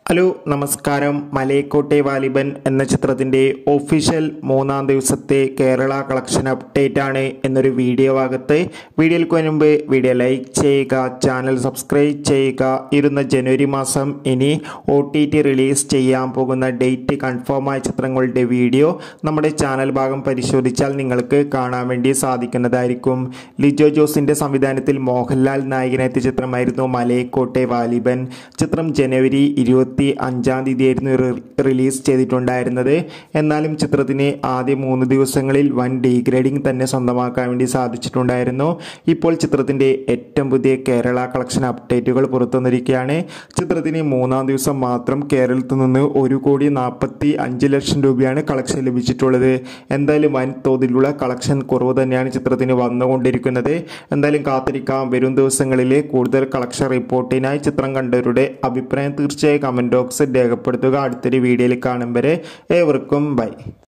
hello നമസ്കാരം മലയക്കോട്ടെ വാലിബൻ എന്ന ചിത്രത്തിൻ്റെ ഒഫീഷ്യൽ മൂന്നാം ദിവസത്തെ കേരള കളക്ഷൻ അപ്ഡേറ്റ് ആണ് എന്നൊരു വീഡിയോ ഭാഗത്ത് വീഡിയോയിൽ മുൻപ് വീഡിയോ ലൈക്ക് ചെയ്യുക ചാനൽ സബ്സ്ക്രൈബ് ചെയ്യുക ഇരുന്ന ജനുവരി മാസം ഇനി ഒ ടി ടി റിലീസ് ചെയ്യാൻ പോകുന്ന ഡേറ്റ് കൺഫേം ആയ ചിത്രങ്ങളുടെ വീഡിയോ നമ്മുടെ ചാനൽ ഭാഗം പരിശോധിച്ചാൽ നിങ്ങൾക്ക് കാണാൻ വേണ്ടി സാധിക്കുന്നതായിരിക്കും ലിജോ ജോസിൻ്റെ സംവിധാനത്തിൽ മോഹൻലാൽ നായകനെത്തിയ ചിത്രമായിരുന്നു മലയക്കോട്ടെ വാലിബൻ ചിത്രം ജനുവരി ഇരുപത്തി അഞ്ചാം തീയതിയായിരുന്നു റി- റിലീസ് ചെയ്തിട്ടുണ്ടായിരുന്നത് എന്നാലും ചിത്രത്തിന് ആദ്യ മൂന്ന് ദിവസങ്ങളിൽ വൻ ഡീഗ്രേഡിംഗ് തന്നെ സ്വന്തമാക്കാൻ വേണ്ടി സാധിച്ചിട്ടുണ്ടായിരുന്നു ഇപ്പോൾ ചിത്രത്തിൻ്റെ ഏറ്റവും പുതിയ കേരള കളക്ഷൻ അപ്ഡേറ്റുകൾ പുറത്തുവന്നിരിക്കുകയാണ് ചിത്രത്തിന് മൂന്നാം ദിവസം മാത്രം കേരളത്തിൽ നിന്ന് ഒരു കോടി നാൽപ്പത്തി അഞ്ച് ലക്ഷം രൂപയാണ് കളക്ഷൻ ലഭിച്ചിട്ടുള്ളത് എന്തായാലും വൻ തോതിലുള്ള കളക്ഷൻ കുറവ് തന്നെയാണ് ചിത്രത്തിന് വന്നുകൊണ്ടിരിക്കുന്നത് എന്തായാലും കാത്തിരിക്കാം വരും ദിവസങ്ങളിലെ കൂടുതൽ കളക്ഷൻ റിപ്പോർട്ടിനായി ചിത്രം കണ്ടവരുടെ അഭിപ്രായം തീർച്ചയായും കമൻറ്റ് ബോക്സിൽ രേഖപ്പെടുത്തുക അടുത്തൊരു വീഡിയോയിൽ കാണും വരെ ഏവർക്കും ബൈ